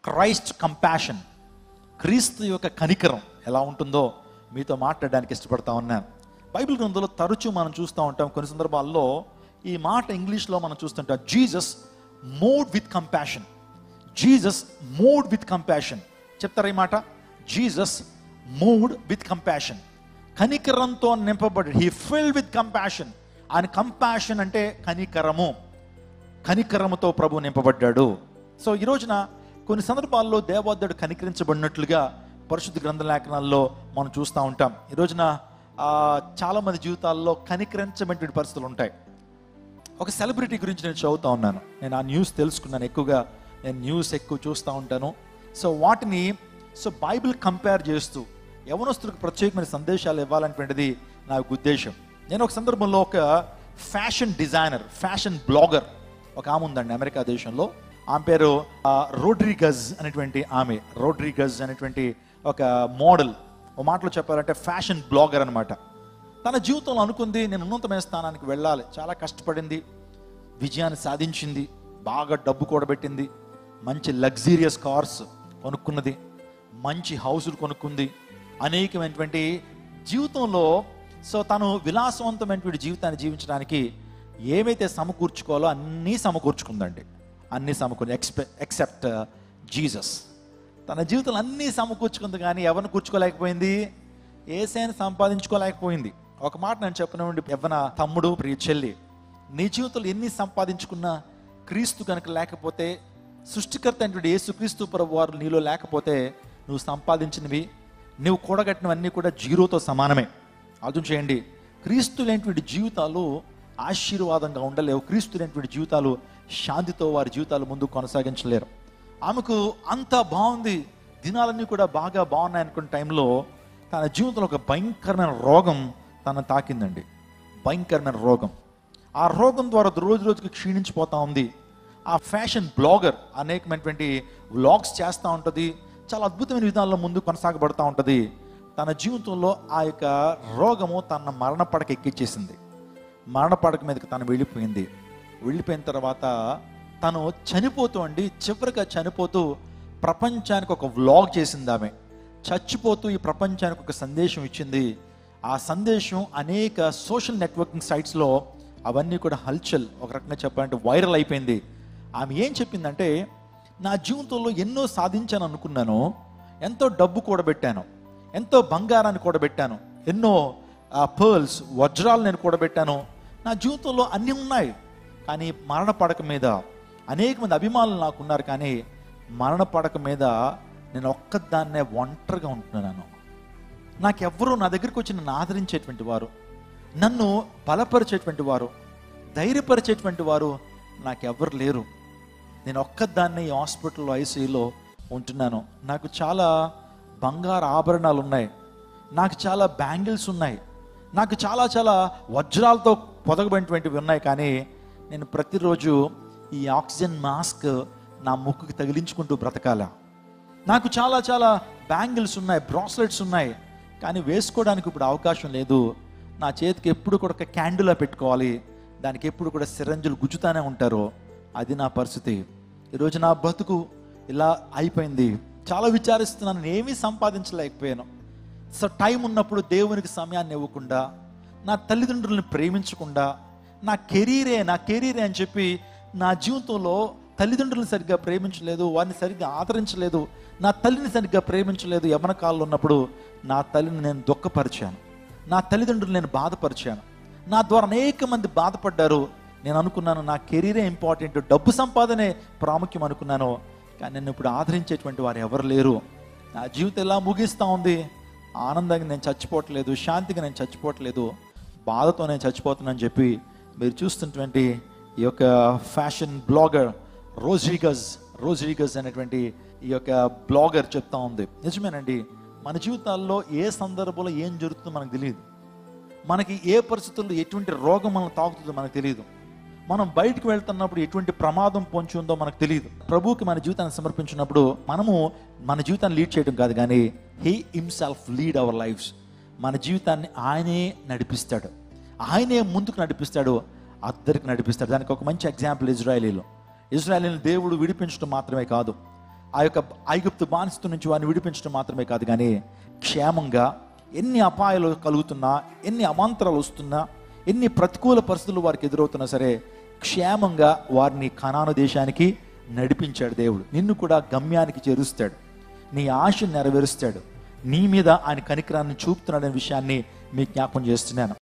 Christ compassion క్రీస్తు యొక్క కనికరం ఎలా ఉంటుందో మీతో మాట్లాడడానికి ఇష్టపడతా ఉన్నాను బైబిల్ గ్రంథంలో తరచూ మనం చూస్తూ ఉంటాం కొన్ని సందర్భాల్లో ఈ మాట ఇంగ్లీష్లో మనం చూస్తుంటాం Jesus moved with compassion Jesus moved with compassion చెప్తారా ఈ మాట జీసస్ మూడ్ విత్ కంపాషన్ కనికరంతో నింపబడి హీ ఫిల్ విత్ కంపాషన్ ఆయన కంపాషన్ అంటే కనికరము కనికరముతో ప్రభు నింపబడ్డాడు సో ఈ రోజున కొన్ని సందర్భాల్లో దేవోద్ధుడు కనికరించబడినట్లుగా పరిశుద్ధ గ్రంథ లేఖనాల్లో మనం చూస్తూ ఉంటాం ఈ రోజున ఆ, చాలా మంది జీవితాల్లో కనికరించబడిన పరిస్థితులు ఉంటాయి ఒక సెలబ్రిటీ గురించి నేను చదువుతా ఉన్నాను నేను ఆ న్యూస్ తెలుసుకున్నాను ఎక్కువగా నేను న్యూస్ ఎక్కువ చూస్తూ ఉంటాను సో వాటిని సో బైబిల్ కంపేర్ చేస్తూ యవనస్తులకు ప్రత్యేకమైన సందేశాలు ఇవ్వాలనేటువంటిది నా యొక్క ఉద్దేశం నేను ఒక సందర్భంలో ఒక ఫ్యాషన్ డిజైనర్ ఫ్యాషన్ బ్లాగర్ ఒక ఆమె ఉందండి అమెరికా దేశంలో ఆమె పేరు ఆ, రోడ్రిగజ్ అనేటువంటి ఆమె రోడ్రిగజ్ అనేటువంటి ఒక మోడల్ ఓ మాటలో చెప్పాలంటే ఫ్యాషన్ బ్లాగర్ అనమాట తన జీవితంలో అనుకుంది నేను ఉన్నతమైన స్థానానికి వెళ్ళాలి చాలా కష్టపడింది విజయాన్ని సాధించింది బాగా డబ్బు కూడబెట్టింది మంచి లగ్జీరియస్ కార్స్ కొనుక్కున్నది మంచి హౌసులు కొనుక్కుంది అనేకమైనటువంటి జీవితంలో సో తను విలాసవంతమైనటువంటి జీవితాన్ని జీవించడానికి ఏమైతే సమకూర్చుకోవాలో అన్నీ సమకూర్చుకుందండి అన్నీ సమకూర్చు ఎక్స్పె ఎక్సెప్ట్ జీసస్ తన జీవితంలో అన్నీ సమకూర్చుకుంది కానీ ఎవరిని కూర్చుకోలేకపోయింది ఏసైని సంపాదించుకోలేకపోయింది ఒక మాట నేను చెప్పినటువంటి ఎవన తమ్ముడు ప్రియ చెల్లి నీ జీవితంలో ఎన్ని సంపాదించుకున్నా క్రీస్తు కనుక లేకపోతే సృష్టికర్త అయినటువంటి యేసుక్రీస్తు ప్రభు వారు నీలో లేకపోతే నువ్వు సంపాదించినవి నువ్వు కూడగట్టినవన్నీ కూడా జీరోతో సమానమే ఆలోచన చేయండి క్రీస్తు లేనిటువంటి జీవితాలు ఆశీర్వాదంగా ఉండలేవు క్రీస్తు లేనిటువంటి జీవితాలు శాంతితో వారి జీవితాలు ముందు కొనసాగించలేరు ఆమెకు అంత బాగుంది దినాలన్నీ కూడా బాగా బాగున్నాయి అనుకున్న టైంలో తన జీవితంలో ఒక భయంకరమైన రోగం తన తాకిందండి భయంకరమైన రోగం ఆ రోగం ద్వారా రోజు రోజుకి క్షీణించిపోతా ఉంది ఆ ఫ్యాషన్ బ్లాగర్ అనేకమైనటువంటి వ్లాగ్స్ చేస్తూ ఉంటుంది చాలా అద్భుతమైన విధానంలో ముందు కొనసాగబడుతూ ఉంటుంది తన జీవితంలో ఆ యొక్క రోగము తన మరణ పడక ఎక్కిచ్చేసింది మరణ పడక మీదకి తను వెళ్ళిపోయింది వెళ్ళిపోయిన తర్వాత తను చనిపోతూ అండి చివరిగా చనిపోతూ ప్రపంచానికి ఒక వ్లాగ్ చేసింది ఆమె చచ్చిపోతూ ఈ ప్రపంచానికి ఒక సందేశం ఇచ్చింది ఆ సందేశం అనేక సోషల్ నెట్వర్కింగ్ సైట్స్లో అవన్నీ కూడా హల్చల్ ఒక రకంగా చెప్పాలంటే వైరల్ అయిపోయింది ఆమె ఏం చెప్పిందంటే నా జీవితంలో ఎన్నో సాధించాను అనుకున్నాను ఎంతో డబ్బు కూడబెట్టాను ఎంతో బంగారాన్ని కూడబెట్టాను ఎన్నో పర్ల్స్ వజ్రాలు నేను కూడబెట్టాను నా జీవితంలో అన్నీ ఉన్నాయి కానీ మరణ పడక మీద అనేక మంది అభిమానులు నాకు ఉన్నారు కానీ మరణ పడక మీద నేను ఒక్కదాన్నే ఒంటరిగా ఉంటున్నాను నాకెవ్వరూ నా దగ్గరికి వచ్చి నన్ను ఆదరించేటువంటి వారు నన్ను బలపరిచేటువంటి వారు ధైర్యపరిచేటువంటి వారు నాకెవ్వరు లేరు నేను ఒక్కదాన్నే ఈ హాస్పిటల్లో ఐసీయూలో ఉంటున్నాను నాకు చాలా బంగారు ఆభరణాలు ఉన్నాయి నాకు చాలా బ్యాంగిల్స్ ఉన్నాయి నాకు చాలా చాలా వజ్రాలతో పొదగబడినటువంటివి ఉన్నాయి కానీ నేను ప్రతిరోజు ఈ ఆక్సిజన్ మాస్క్ నా ముక్కుకి తగిలించుకుంటూ బ్రతకాల నాకు చాలా చాలా బ్యాంగిల్స్ ఉన్నాయి బ్రాస్లెట్స్ ఉన్నాయి కానీ వేసుకోవడానికి ఇప్పుడు అవకాశం లేదు నా చేతికి ఎప్పుడు కూడా ఒక క్యాండిలా పెట్టుకోవాలి దానికి ఎప్పుడు కూడా సిరంజులు గుచ్చుతానే ఉంటారు అది నా పరిస్థితి ఈరోజు నా బతుకు ఇలా అయిపోయింది చాలా విచారిస్తున్నాను నేను ఏమీ సంపాదించలేకపోయాను సో టైం ఉన్నప్పుడు దేవునికి సమయాన్ని ఇవ్వకుండా నా తల్లిదండ్రులను ప్రేమించకుండా నా కెరీరే నా కెరీరే అని చెప్పి నా జీవితంలో తల్లిదండ్రులను సరిగ్గా ప్రేమించలేదు వారిని సరిగ్గా ఆదరించలేదు నా తల్లిని సరిగ్గా ప్రేమించలేదు యమన కాలంలో ఉన్నప్పుడు నా తల్లిని నేను దుఃఖపరిచాను నా తల్లిదండ్రులు నేను బాధపరిచాను నా ద్వారా అనేక మంది బాధపడ్డారు నేను అనుకున్నాను నా కెరీరే ఇంపార్టెంట్ డబ్బు సంపాదనే ప్రాముఖ్యం అనుకున్నాను కానీ నన్ను ఇప్పుడు ఆదరించేటువంటి వారు ఎవరు లేరు నా జీవితం ఎలా ముగిస్తూ ఉంది ఆనందంగా నేను చచ్చిపోవట్లేదు శాంతిగా నేను చచ్చిపోవట్లేదు బాధతో నేను చచ్చిపోతున్నానని చెప్పి మీరు చూస్తున్నటువంటి ఈ యొక్క ఫ్యాషన్ బ్లాగర్ రోజ్రిగజ్ రోజ్రిగజ్ అనేటువంటి ఈ యొక్క బ్లాగర్ చెప్తా ఉంది నిజమేనండి మన జీవితాల్లో ఏ సందర్భంలో ఏం జరుగుతుందో మనకు తెలియదు మనకి ఏ పరిస్థితుల్లో ఎటువంటి రోగం మనల్ని తాకుతుందో మనకు తెలియదు మనం బయటకు వెళ్తున్నప్పుడు ఎటువంటి ప్రమాదం పొంచి ఉందో మనకు తెలియదు ప్రభువుకి మన జీవితాన్ని సమర్పించినప్పుడు మనము మన జీవితాన్ని లీడ్ చేయడం కాదు కానీ he himself lead our lives మన జీవితాన్ని ఆయనే నడిపిస్తాడు ఆయనే ముందుకు నడిపిస్తాడు అద్దరికి నడిపిస్తాడు దానికి ఒక మంచి ఎగ్జాంపుల్ ఇజ్రాయలీలో ఇజ్రాయలీని దేవుడు విడిపించడం మాత్రమే కాదు ఆ యొక్క ఐగుప్తు బానిసత్వం నుంచి వారిని విడిపించడం మాత్రమే కాదు కానీ క్షేమంగా ఎన్ని అపాయాలు కలుగుతున్నా ఎన్ని అమాంతరాలు వస్తున్నా ఎన్ని ప్రతికూల పరిస్థితులు వారికి ఎదురవుతున్నా సరే క్షేమంగా వారిని కనాను దేశానికి నడిపించాడు దేవుడు నిన్ను కూడా గమ్యానికి చేరుస్తాడు నీ ఆశ నెరవేరుస్తాడు నీ మీద ఆయన కనికరాన్ని చూపుతున్నాడనే విషయాన్ని మీకు జ్ఞాపకం చేస్తున్నాను